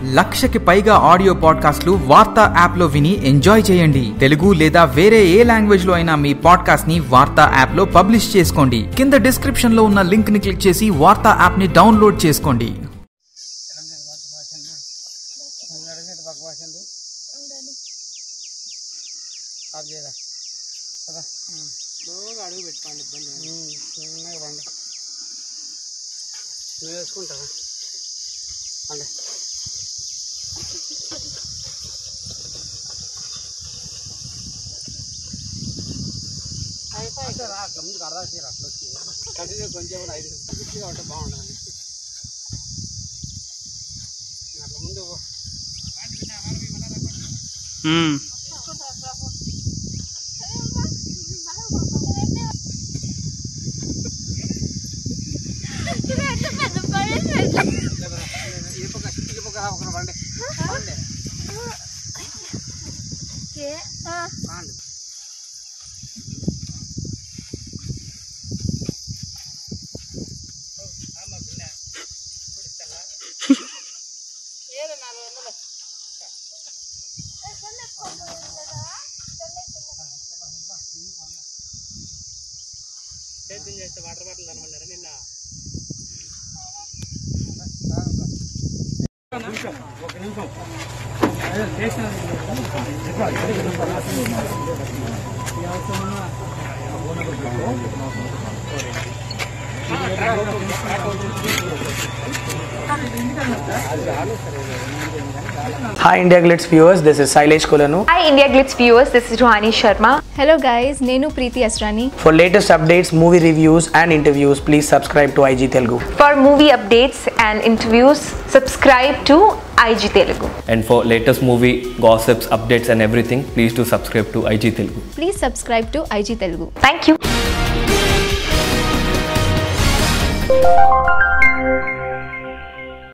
లక్షకి పైగా ఆడియో పాడ్కాస్ట్లు వార్తా యాప్ లో విని ఎంజాయ్ చేయండి తెలుగు లేదా వేరే ఏ లాంగ్వేజ్ లో అయినా మీ పాడ్కాస్ట్ ని వార్తా యాప్ లో పబ్లిష్ చేసుకోండి కింద డిస్క్రిప్షన్ లో ఉన్న లింక్ ని క్లిక్ చేసి వార్తా యాప్ ని డౌన్లోడ్ చేసుకోండి అడుగు పెట్టుకోండి ఇబ్బంది చిన్నగా పండు నువ్వు వేసుకుంటావా పండు రా అట్లా ముందుకు అర్థం చేయరు అట్లా వచ్చి కంటిన్యూ కొంచెం కూడా ఐదు నిమిషాలు ఉంటే బాగుంటుంది అట్లా ముందు పో. ఈ పక్క ఈ పక్క రా, ఒకరు పండి పండి పండి సేద్యం చేస్తే వాటర్ బాటిల్ అనమన్నారా నిన్న Hi India Glitz viewers, this is Sailesh Kolanu. Hi India Glitz viewers, this is Rohani Sharma. Hello guys నేను Preethi Asrani For latest updates, movie reviews and interviews, please subscribe to IG Telugu. For movie updates and interviews, subscribe to IG Telugu. And for latest movie gossips, updates, and everything, please do subscribe to IG Telugu. Please subscribe to IG Telugu Thank you.